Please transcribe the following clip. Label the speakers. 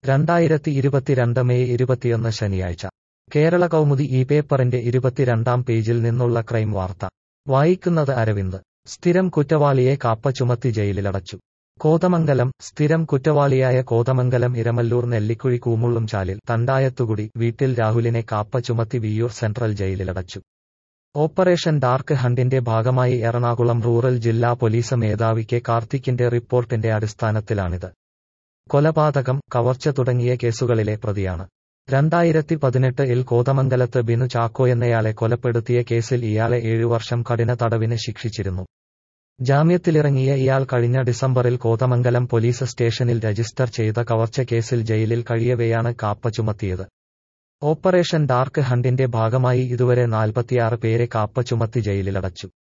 Speaker 1: രണ്ടായിരത്തി ഇരുപത്തിരണ്ട് മെയ് ഇരുപത്തിയൊന്ന് ശനിയാഴ്ച കേരള കൗമുദി ഈ പേപ്പറിന്റെ ഇരുപത്തിരണ്ടാം പേജിൽ നിന്നുള്ള ക്രൈം വാർത്ത വായിക്കുന്നത് അരവിന്ദ് സ്ഥിരം കുറ്റവാളിയെ കാപ്പ ചുമത്തി ജയിലിലടച്ചു കോതമംഗലം സ്ഥിരം കുറ്റവാളിയായ കോതമംഗലം ഇരമല്ലൂർ നെല്ലിക്കുഴി കൂമുള്ളുംചാലിൽ തണ്ടായത്തുകുടി വീട്ടിൽ രാഹുലിനെ കാപ്പ ചുമത്തി വിയ്യൂർ സെൻട്രൽ ജയിലിലടച്ചു ഓപ്പറേഷൻ ഡാർക്ക് ഹണ്ടിന്റെ ഭാഗമായി എറണാകുളം റൂറൽ ജില്ലാ പോലീസ് മേധാവി കെ കാർത്തിക്കിന്റെ റിപ്പോർട്ടിന്റെ അടിസ്ഥാനത്തിലാണിത് കൊലപാതകം കവർച്ച തുടങ്ങിയ കേസുകളിലെ പ്രതിയാണ് രണ്ടായിരത്തി പതിനെട്ട് ഇൽ കോതമംഗലത്ത് ബിനു ചാക്കോ എന്നയാളെ കൊലപ്പെടുത്തിയ കേസിൽ ഇയാളെ ഏഴുവർഷം കഠിന തടവിന് ശിക്ഷിച്ചിരുന്നു ജാമ്യത്തിലിറങ്ങിയ ഇയാൾ കഴിഞ്ഞ ഡിസംബറിൽ കോതമംഗലം പോലീസ് സ്റ്റേഷനിൽ രജിസ്റ്റർ ചെയ്ത കവർച്ച കേസിൽ ജയിലിൽ കഴിയവെയാണ് കാപ്പ ചുമത്തിയത് ഓപ്പറേഷൻ ഡാർക്ക് ഹണ്ടിന്റെ ഭാഗമായി ഇതുവരെ നാൽപ്പത്തിയാറ് പേരെ കാപ്പ ചുമത്തി ജയിലിലടച്ചു